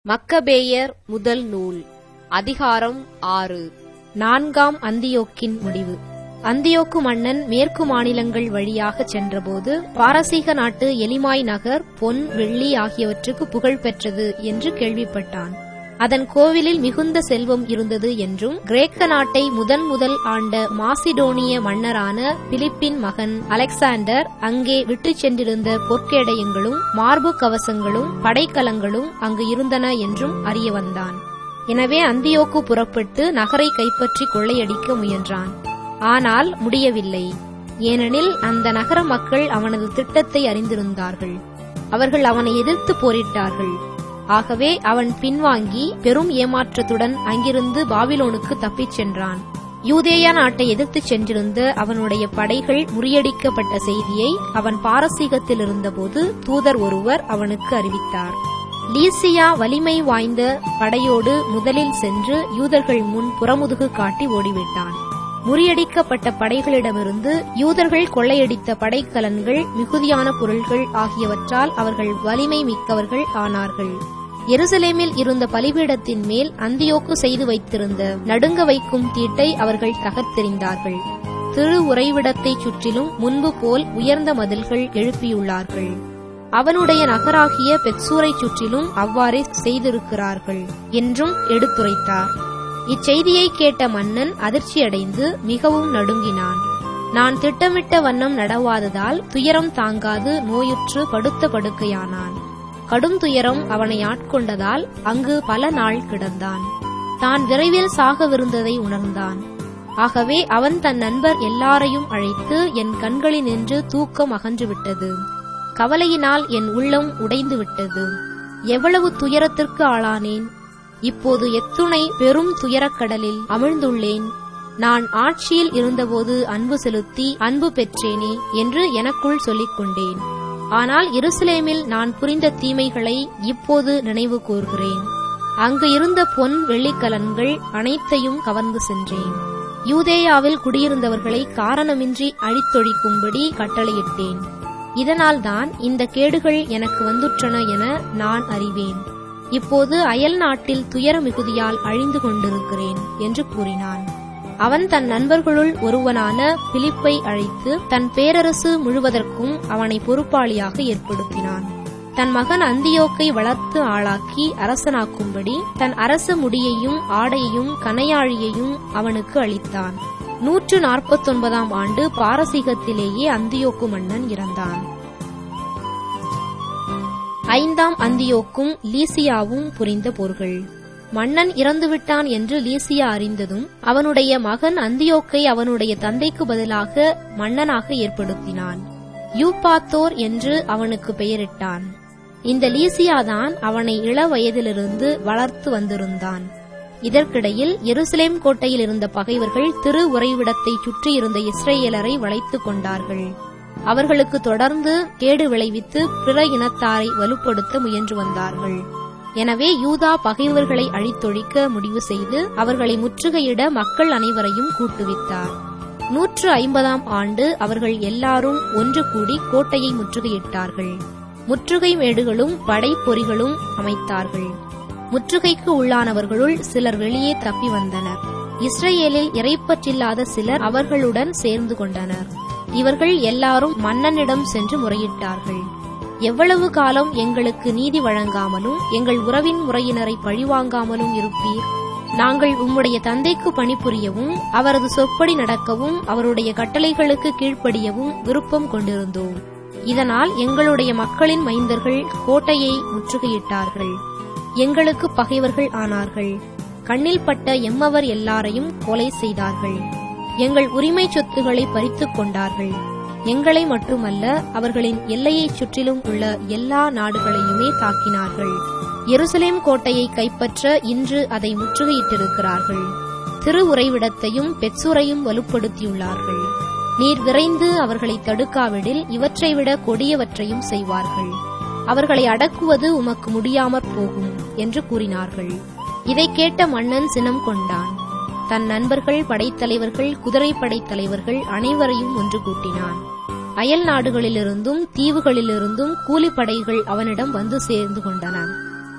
மக்கபேயர் முதல் நூல் அதிகாரம் ஆறு நான்காம் அந்தியோக்கின் முடிவு அந்தியோக்கு மன்னன் மேற்கு மாநிலங்கள் வழியாகச் சென்றபோது பாரசீக நாட்டு எலிமாய் நகர் பொன் வெள்ளி ஆகியவற்றுக்கு புகழ் பெற்றது என்று கேள்விப்பட்டான் அதன் கோவிலில் மிகுந்த செல்வம் இருந்தது என்றும் கிரேக்க நாட்டை முதன் முதல் ஆண்ட மாசிடோனிய மன்னரான பிலிப்பின் மகன் அலெக்சாண்டர் அங்கே விட்டுச் சென்றிருந்த பொற்கேடயங்களும் மார்பு கவசங்களும் படைக்கலங்களும் அங்கு இருந்தன என்றும் அறிய வந்தான் எனவே அந்தியோக்கு புறப்பட்டு நகரை கைப்பற்றி கொள்ளையடிக்க முயன்றான் ஆனால் முடியவில்லை ஏனெனில் அந்த நகர மக்கள் அவனது திட்டத்தை அறிந்திருந்தார்கள் அவர்கள் அவனை எதிர்த்து போரிட்டார்கள் ஆகவே அவன் பின்வாங்கி பெரும் ஏமாற்றத்துடன் அங்கிருந்து பாபிலோனுக்கு தப்பிச் சென்றான் யூதேயா நாட்டை எதிர்த்துச் சென்றிருந்த அவனுடைய படைகள் முறியடிக்கப்பட்ட செய்தியை அவன் பாரசீகத்தில் இருந்தபோது தூதர் ஒருவர் அவனுக்கு அறிவித்தார் லீசியா வலிமை வாய்ந்த படையோடு முதலில் சென்று யூதர்கள் முன் புறமுதுகு காட்டி ஓடிவிட்டான் முறியடிக்கப்பட்ட படைகளிடமிருந்து யூதர்கள் கொள்ளையடித்த படைக்கலன்கள் மிகுதியான பொருள்கள் ஆகியவற்றால் அவர்கள் வலிமை மிக்கவர்கள் ஆனார்கள் எருசலேமில் இருந்த பலிபீடத்தின் மேல் அந்தியோக்கு செய்து வைத்திருந்த நடுங்க வைக்கும் தீட்டை அவர்கள் தகர்த்தெறிந்தார்கள் திரு உறைவிடத்தைச் சுற்றிலும் முன்பு போல் உயர்ந்த மதில்கள் எழுப்பியுள்ளார்கள் அவனுடைய நகராகிய பெட்சூரைச் சுற்றிலும் அவ்வாறே செய்திருக்கிறார்கள் என்றும் எடுத்துரைத்தார் இச்செய்தியை கேட்ட மன்னன் அதிர்ச்சியடைந்து மிகவும் நடுங்கினான் நான் திட்டமிட்ட வண்ணம் நடவாததால் துயரம் தாங்காது நோயுற்று படுத்த படுக்கையானான் கடும் துயரம் அவனை ஆட்கொண்டதால் அங்கு பல நாள் கிடந்தான் தான் விரைவில் சாகவிருந்ததை உணர்ந்தான் ஆகவே அவன் தன் நண்பர் எல்லாரையும் அழைத்து என் கடலினின்று தூக்கம் அகன்றுவிட்டது கவலையினால் என் உள்ளம் உடைந்து விட்டது எவ்வளவு துயரத்திற்கு ஆளானேன் இப்போது எத்துணை பெரும் துயரக்கடலில் அமிழ்ந்துள்ளேன் நான் ஆட்சியில் இருந்தபோது அன்பு செலுத்தி அன்பு பெற்றேனே என்று எனக்குள் சொல்லிக் கொண்டேன் ஆனால் எருசலேமில் நான் புரிந்த தீமைகளை இப்போது நினைவு கூர்கிறேன் அங்கு இருந்த பொன் வெள்ளிக்கலன்கள் அனைத்தையும் கவர்ந்து சென்றேன் யூதேயாவில் குடியிருந்தவர்களை காரணமின்றி அழித்தொழிக்கும்படி கட்டளையிட்டேன் இதனால்தான் இந்த கேடுகள் எனக்கு வந்துற்றன என நான் அறிவேன் இப்போது அயல் நாட்டில் துயர மிகுதியால் அழிந்து கொண்டிருக்கிறேன் என்று கூறினான் அவன் தன் நண்பர்களுள் ஒருவனான பிலிப்பை அழைத்து தன் பேரரசு முழுவதற்கும் அவனை பொறுப்பாளியாக ஏற்படுத்தினான் தன் மகன் அந்தியோக்கை வளர்த்து ஆளாக்கி அரசனாக்கும்படி தன் அரச முடியையும் ஆடையையும் கனையாழியையும் அவனுக்கு அளித்தான் நூற்று நாற்பத்தொன்பதாம் ஆண்டு பாரசீகத்திலேயே அந்தியோக்கு மன்னன் இறந்தான் ஐந்தாம் அந்தியோக்கும் லீசியாவும் புரிந்த போர்கள் மன்னன் இறந்துவிட்டான் என்று லீசியா அறிந்ததும் அவனுடைய மகன் அந்தியோக்கை அவனுடைய தந்தைக்கு பதிலாக மன்னனாக ஏற்படுத்தினான் யூபாத்தோர் என்று அவனுக்கு பெயரிட்டான் இந்த லீசியாதான் அவனை இள வயதிலிருந்து வளர்த்து வந்திருந்தான் இதற்கிடையில் எருசலேம் கோட்டையில் இருந்த பகைவர்கள் திரு உறைவிடத்தை சுற்றியிருந்த இஸ்ரேலரை வளைத்துக் கொண்டார்கள் அவர்களுக்கு தொடர்ந்து கேடு விளைவித்து பிற இனத்தாரை வலுப்படுத்த முயன்று வந்தார்கள் எனவே யூதா பகைவர்களை அழித்தொழிக்க முடிவு செய்து அவர்களை முற்றுகையிட மக்கள் அனைவரையும் கூட்டுவித்தார் நூற்று ஐம்பதாம் ஆண்டு அவர்கள் எல்லாரும் ஒன்று கூடி கோட்டையை முற்றுகையிட்டார்கள் முற்றுகை மேடுகளும் படைப்பொறிகளும் அமைத்தார்கள் முற்றுகைக்கு உள்ளானவர்களுள் சிலர் வெளியே தப்பி வந்தனர் இஸ்ரேலில் இறைப்பற்றில்லாத சிலர் அவர்களுடன் சேர்ந்து கொண்டனர் இவர்கள் எல்லாரும் மன்னனிடம் சென்று முறையிட்டார்கள் எவ்வளவு காலம் எங்களுக்கு நீதி வழங்காமலும் எங்கள் உறவின் முறையினரை பழிவாங்காமலும் இருப்பீர் நாங்கள் உம்முடைய தந்தைக்கு பணிபுரியவும் அவரது சொற்படி நடக்கவும் அவருடைய கட்டளைகளுக்கு கீழ்ப்படியவும் விருப்பம் கொண்டிருந்தோம் இதனால் எங்களுடைய மக்களின் மைந்தர்கள் கோட்டையை முற்றுகையிட்டார்கள் எங்களுக்கு பகைவர்கள் ஆனார்கள் கண்ணில் பட்ட எம்மவர் எல்லாரையும் கொலை செய்தார்கள் எங்கள் உரிமை சொத்துக்களை பறித்துக் கொண்டார்கள் எங்களை மட்டுமல்ல அவர்களின் எல்லையைச் சுற்றிலும் உள்ள எல்லா நாடுகளையுமே தாக்கினார்கள் எருசலேம் கோட்டையை கைப்பற்ற இன்று அதை முற்றுகையிட்டிருக்கிறார்கள் திரு உறைவிடத்தையும் பெட்சூரையும் வலுப்படுத்தியுள்ளார்கள் நீர் விரைந்து அவர்களை தடுக்காவிடில் இவற்றை விட கொடியவற்றையும் செய்வார்கள் அவர்களை அடக்குவது உமக்கு முடியாமற் போகும் என்று கூறினார்கள் இதை கேட்ட மன்னன் சினம் கொண்டான் தன் நண்பர்கள் படைத்தலைவர்கள் குதிரைப்படைத் தலைவர்கள் அனைவரையும் ஒன்று கூட்டினான் அயல் நாடுகளிலிருந்தும் தீவுகளிலிருந்தும் கூலிப்படைகள் அவனிடம் வந்து சேர்ந்து கொண்டன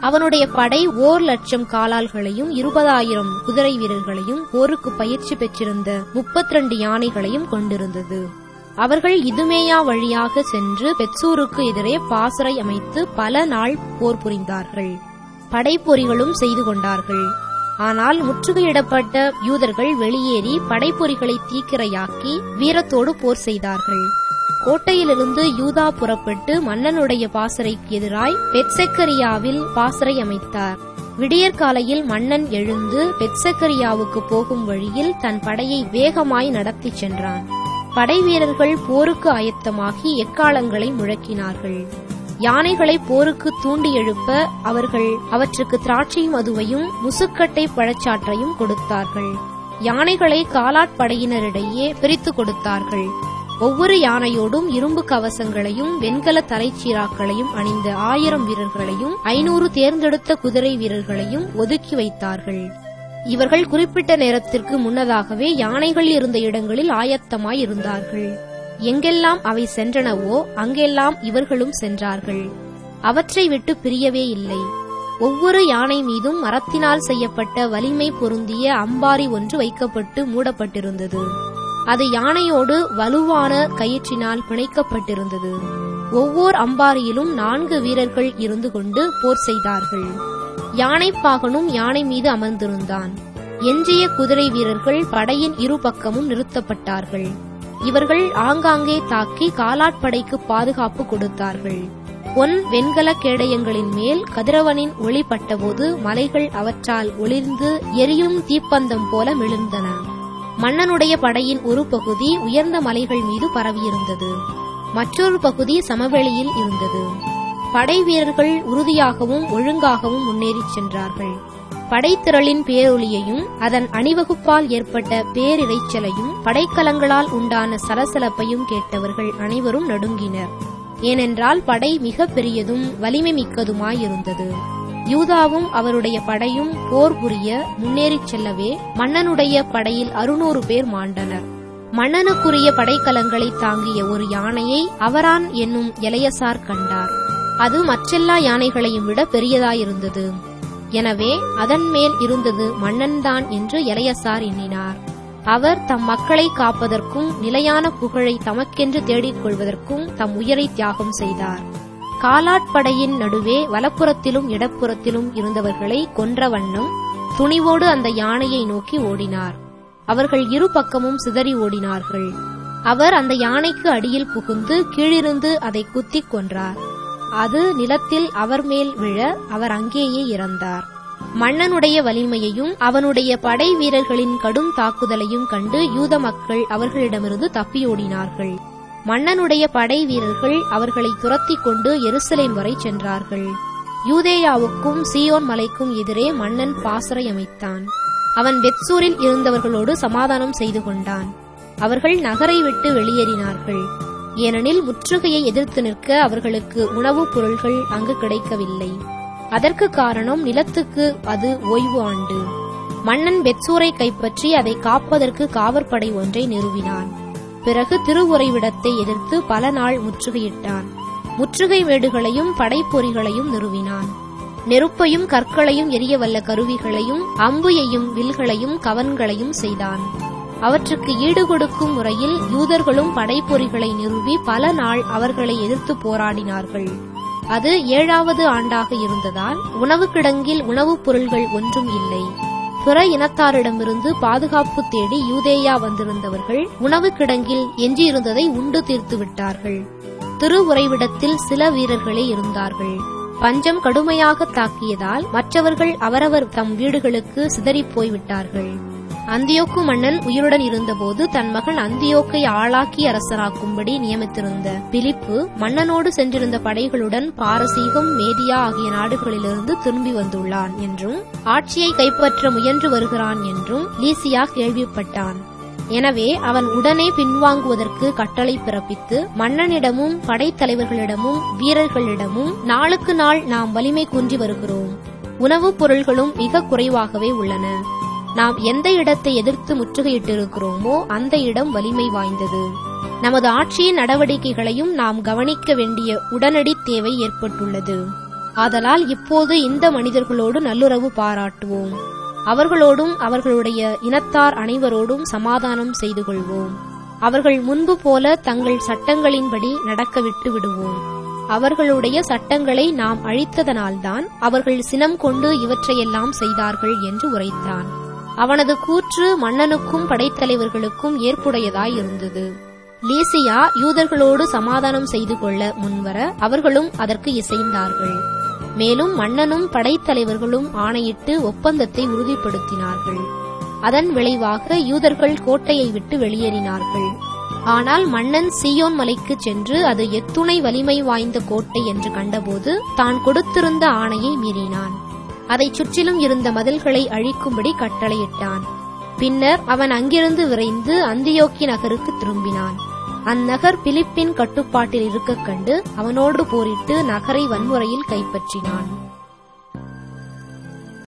அவனுடைய படை ஓர் லட்சம் காலாள்களையும் இருபதாயிரம் குதிரை வீரர்களையும் போருக்கு பயிற்சி பெற்றிருந்த முப்பத்திரண்டு யானைகளையும் கொண்டிருந்தது அவர்கள் இதுமேயா வழியாக சென்று பெட்சூருக்கு எதிரே பாசறை அமைத்து பல நாள் போர் புரிந்தார்கள் படைப்பொறிகளும் செய்து கொண்டார்கள் ஆனால் முற்றுகையிடப்பட்ட யூதர்கள் வெளியேறி படைப்பொறிகளை தீக்கிரையாக்கி வீரத்தோடு போர் செய்தார்கள் கோட்டையிலிருந்து யூதா புறப்பட்டு மன்னனுடைய பாசறைக்கு எதிராய் பெட்செக்கரியாவில் பாசறை அமைத்தார் விடியற்காலையில் மன்னன் எழுந்து பெட்செக்கரியாவுக்கு போகும் வழியில் தன் படையை வேகமாய் நடத்திச் சென்றான் படை வீரர்கள் போருக்கு ஆயத்தமாகி எக்காலங்களை முழக்கினார்கள் யானைகளை போருக்கு தூண்டி எழுப்ப அவர்கள் அவற்றுக்கு திராட்சை மதுவையும் முசுக்கட்டை பழச்சாற்றையும் கொடுத்தார்கள் யானைகளை காலாட்படையினரிடையே பிரித்து கொடுத்தார்கள் ஒவ்வொரு யானையோடும் இரும்பு கவசங்களையும் வெண்கல தலைச்சீராக்களையும் அணிந்த ஆயிரம் வீரர்களையும் ஐநூறு தேர்ந்தெடுத்த குதிரை வீரர்களையும் ஒதுக்கி வைத்தார்கள் இவர்கள் குறிப்பிட்ட நேரத்திற்கு முன்னதாகவே யானைகள் இருந்த இடங்களில் ஆயத்தமாய் இருந்தார்கள் எங்கெல்லாம் அவை சென்றனவோ அங்கெல்லாம் இவர்களும் சென்றார்கள் அவற்றை விட்டு பிரியவே இல்லை ஒவ்வொரு யானை மீதும் மரத்தினால் செய்யப்பட்ட வலிமை பொருந்திய அம்பாரி ஒன்று வைக்கப்பட்டு மூடப்பட்டிருந்தது அது யானையோடு வலுவான கயிற்றினால் பிணைக்கப்பட்டிருந்தது ஒவ்வொரு அம்பாரியிலும் நான்கு வீரர்கள் இருந்து கொண்டு போர் செய்தார்கள் யானைப்பாகனும் யானை மீது அமர்ந்திருந்தான் எஞ்சிய குதிரை வீரர்கள் படையின் இரு பக்கமும் நிறுத்தப்பட்டார்கள் இவர்கள் ஆங்காங்கே தாக்கி காலாட்படைக்கு பாதுகாப்பு கொடுத்தார்கள் பொன் வெண்கல கேடயங்களின் மேல் கதிரவனின் ஒளி பட்டபோது மலைகள் அவற்றால் ஒளிர்ந்து எரியும் தீப்பந்தம் போல மிளிர்ந்தன மன்னனுடைய படையின் ஒரு பகுதி உயர்ந்த மலைகள் மீது பரவியிருந்தது மற்றொரு பகுதி சமவெளியில் இருந்தது படை வீரர்கள் உறுதியாகவும் ஒழுங்காகவும் முன்னேறிச் சென்றார்கள் படைத்திரளின் பேரொளியையும் அதன் அணிவகுப்பால் ஏற்பட்ட பேரிரைச்சலையும் படைக்கலங்களால் உண்டான சலசலப்பையும் கேட்டவர்கள் அனைவரும் நடுங்கினர் ஏனென்றால் படை மிக பெரியதும் வலிமை மிக்கதுமாயிருந்தது யூதாவும் அவருடைய படையும் போர் புரிய முன்னேறிச் செல்லவே மன்னனுடைய படையில் அறுநூறு பேர் மாண்டனர் மன்னனுக்குரிய படைக்கலங்களை தாங்கிய ஒரு யானையை அவரான் என்னும் எலையசார் கண்டார் அது மற்றெல்லா யானைகளையும் விட பெரியதாயிருந்தது எனவே அதன் மேல் இருந்தது மன்னன்தான் என்று எலையசார் எண்ணினார் அவர் தம் மக்களை காப்பதற்கும் நிலையான புகழை தமக்கென்று தேடிக் கொள்வதற்கும் தம் உயிரை தியாகம் செய்தார் காலாட்படையின் நடுவே வலப்புறத்திலும் இடப்புறத்திலும் இருந்தவர்களை கொன்ற வண்ணம் துணிவோடு அந்த யானையை நோக்கி ஓடினார் அவர்கள் இரு பக்கமும் சிதறி ஓடினார்கள் அவர் அந்த யானைக்கு அடியில் புகுந்து கீழிருந்து அதை குத்திக் கொன்றார் அது நிலத்தில் அவர் மேல் விழ அவர் அங்கேயே இறந்தார் மன்னனுடைய வலிமையையும் அவனுடைய படை வீரர்களின் கடும் தாக்குதலையும் கண்டு யூத மக்கள் அவர்களிடமிருந்து தப்பியோடினார்கள் மன்னனுடைய படை வீரர்கள் அவர்களை துரத்திக் கொண்டு எருசலேம் வரை சென்றார்கள் யூதேயாவுக்கும் சீயோன் மலைக்கும் எதிரே மன்னன் பாசறை அமைத்தான் அவன் பெத்சூரில் இருந்தவர்களோடு சமாதானம் செய்து கொண்டான் அவர்கள் நகரை விட்டு வெளியேறினார்கள் ஏனெனில் முற்றுகையை எதிர்த்து நிற்க அவர்களுக்கு உணவுப் பொருள்கள் அங்கு கிடைக்கவில்லை அதற்கு காரணம் நிலத்துக்கு அது ஓய்வு ஆண்டு மன்னன் பெட்சூரை கைப்பற்றி அதை காப்பதற்கு காவற்படை ஒன்றை நிறுவினான் பிறகு திருவுறைவிடத்தை எதிர்த்து பல நாள் முற்றுகையிட்டான் முற்றுகை மேடுகளையும் படைப்பொறிகளையும் நிறுவினான் நெருப்பையும் கற்களையும் எரியவல்ல கருவிகளையும் அம்புயையும் வில்களையும் கவன்களையும் செய்தான் அவற்றுக்கு ஈடுகொடுக்கும் முறையில் யூதர்களும் படைப்பொறிகளை நிறுவி பல நாள் அவர்களை எதிர்த்து போராடினார்கள் அது ஏழாவது ஆண்டாக இருந்ததால் உணவு கிடங்கில் உணவுப் பொருள்கள் ஒன்றும் இல்லை பிற இனத்தாரிடமிருந்து பாதுகாப்பு தேடி யூதேயா வந்திருந்தவர்கள் உணவு கிடங்கில் எஞ்சியிருந்ததை உண்டு தீர்த்து விட்டார்கள் திருவுறைவிடத்தில் சில வீரர்களே இருந்தார்கள் பஞ்சம் கடுமையாக தாக்கியதால் மற்றவர்கள் அவரவர் தம் வீடுகளுக்கு சிதறிப் போய்விட்டார்கள் அந்தியோக்கு மன்னன் உயிருடன் இருந்தபோது தன் மகன் அந்தியோக்கை ஆளாக்கி அரசராக்கும்படி நியமித்திருந்த பிலிப்பு மன்னனோடு சென்றிருந்த படைகளுடன் பாரசீகம் மேதியா ஆகிய நாடுகளிலிருந்து திரும்பி வந்துள்ளான் என்றும் ஆட்சியை கைப்பற்ற முயன்று வருகிறான் என்றும் லீசியா கேள்விப்பட்டான் எனவே அவன் உடனே பின்வாங்குவதற்கு கட்டளை பிறப்பித்து மன்னனிடமும் படைத்தலைவர்களிடமும் வீரர்களிடமும் நாளுக்கு நாள் நாம் வலிமை குன்றி வருகிறோம் உணவுப் பொருள்களும் மிக குறைவாகவே உள்ளன நாம் எந்த இடத்தை எதிர்த்து முற்றுகையிட்டிருக்கிறோமோ அந்த இடம் வலிமை வாய்ந்தது நமது ஆட்சியின் நடவடிக்கைகளையும் நாம் கவனிக்க வேண்டிய உடனடி தேவை ஏற்பட்டுள்ளது ஆதலால் இப்போது இந்த மனிதர்களோடு நல்லுறவு பாராட்டுவோம் அவர்களோடும் அவர்களுடைய இனத்தார் அனைவரோடும் சமாதானம் செய்து கொள்வோம் அவர்கள் முன்பு போல தங்கள் சட்டங்களின்படி நடக்க விட்டு விடுவோம் அவர்களுடைய சட்டங்களை நாம் அழித்ததனால்தான் அவர்கள் சினம் கொண்டு இவற்றையெல்லாம் செய்தார்கள் என்று உரைத்தான் அவனது கூற்று மன்னனுக்கும் படைத்தலைவர்களுக்கும் ஏற்புடையதாய் இருந்தது லீசியா யூதர்களோடு சமாதானம் செய்து கொள்ள முன்வர அவர்களும் அதற்கு இசைந்தார்கள் மேலும் மன்னனும் படைத்தலைவர்களும் ஆணையிட்டு ஒப்பந்தத்தை உறுதிப்படுத்தினார்கள் அதன் விளைவாக யூதர்கள் கோட்டையை விட்டு வெளியேறினார்கள் ஆனால் மன்னன் சியோன் மலைக்கு சென்று அது எத்துணை வலிமை வாய்ந்த கோட்டை என்று கண்டபோது தான் கொடுத்திருந்த ஆணையை மீறினான் அதைச் சுற்றிலும் இருந்த மதில்களை அழிக்கும்படி கட்டளையிட்டான் பின்னர் அவன் அங்கிருந்து விரைந்து அந்தியோக்கி நகருக்கு திரும்பினான் அந்நகர் பிலிப்பின் கட்டுப்பாட்டில் இருக்கக் கண்டு அவனோடு போரிட்டு நகரை வன்முறையில் கைப்பற்றினான்